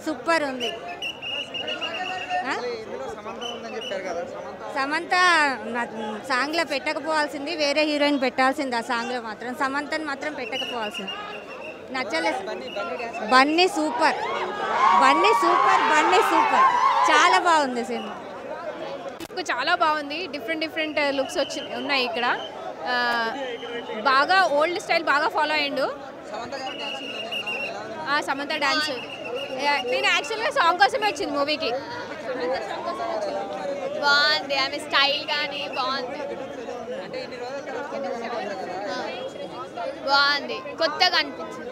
Super ఉంది ఆ? ఇందులో సమంత ఉందని చెప్పారు కదా సమంత సమంత నా- సాంగ్లో పెట్టకపోవాల్సింది వేరే హీరోయిన్ పెట్టాల్సింది ఆ సాంగ్లో మాత్రం సమంతని మాత్రం పెట్టకపోవాల్సింది నచ్చలేదు Bunny super Bunny super Bunny super చాలా బాగుంది సినిమా లుక్ చాలా బాగుంది డిఫరెంట్ డిఫరెంట్ లుక్స్ వచ్చి ఉన్నాయి ఇక్కడ ఆ, బాగా ఓల్డ్ స్టైల్ బాగా ఫాలో అయ్యిండు సమంత గారి డాన్స్ ఉందని విన్నాము. ఎలా ఉంది? ఆ, సమంత డాన్స్ నేను యాక్చువల్గా సాంగ్ కోసమే వచ్చింది మూవీకి బాగుంది ఆమె స్టైల్ కానీ బాగుంది అంటే ఇన్ని రోజుల తర్వాత కొత్తగా కనపడ్డారు కదా. బాగుంది కొత్తగా అనిపించింది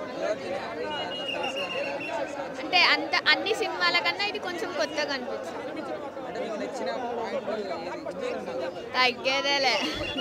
అంటే అంత అన్ని సినిమాల కన్నా ఇది కొంచెం కొత్తగా అనిపించింది అంటే మీకు నచ్చిన పాయింట్ ఏది? తగ్గేదేలే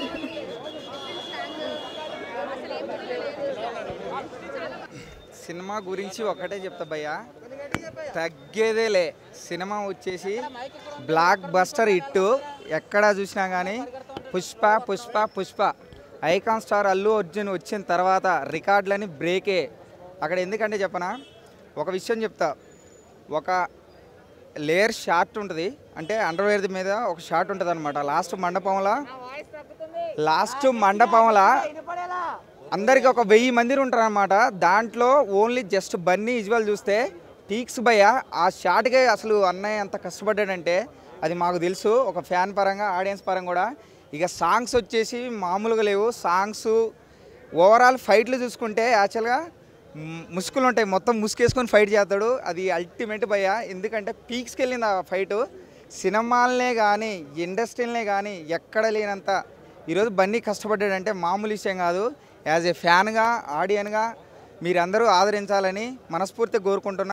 సినిమా గురించి ఒకటే చెప్తా భయ్యా తగ్గేదేలే సినిమా వచ్చేసి బ్లాక్ బస్టర్ హిట్ ఎక్కడ చూసినా కానీ పుష్ప పుష్ప పుష్ప ఐకాన్ స్టార్ అల్లు అర్జున్ వచ్చిన తర్వాత రికార్డులని బ్రేకే అక్కడ ఎందుకంటే చెప్పనా ఒక విషయం చెప్తా ఒక లేయర్ షార్ట్ ఉంటుంది అంటే అండర్వేర్ మీద ఒక షార్ట్ ఉంటుంది అనమాట లాస్ట్ మండపంలో లాస్ట్ మండపంలో అందరికి ఒక వెయ్యి మంది ఉంటారన్నమాట దాంట్లో ఓన్లీ జస్ట్ బన్నీ విజువల్ చూస్తే పీక్స్ భయ ఆ షాట్కే అసలు అన్నయ్య ఎంత కష్టపడ్డాడంటే అది మాకు తెలుసు ఒక ఫ్యాన్ పరంగా ఆడియన్స్ పరంగా కూడా ఇక సాంగ్స్ వచ్చేసి మామూలుగా లేవు సాంగ్స్ ఓవరాల్ ఫైట్లు చూసుకుంటే యాక్చువల్గా మ్, ముసుగులు ఉంటాయి మొత్తం ముసుగేసుకొని ఫైట్ చేస్తాడు అది అల్టిమేట్ భయ్య ఎందుకంటే పీక్స్కి వెళ్ళింది ఆ ఫైటు సినిమాలనే కానీ ఇండస్ట్రీలనే కానీ ఎక్కడ లేనంత ఈరోజు బన్నీ కష్టపడ్డాడంటే మామూలు విషయం కాదు యాజ్ ఏ ఫ్యాన్గా ఆడియన్గా మీరందరూ ఆదరించాలని మనస్ఫూర్తిగా కోరుకుంటున్నా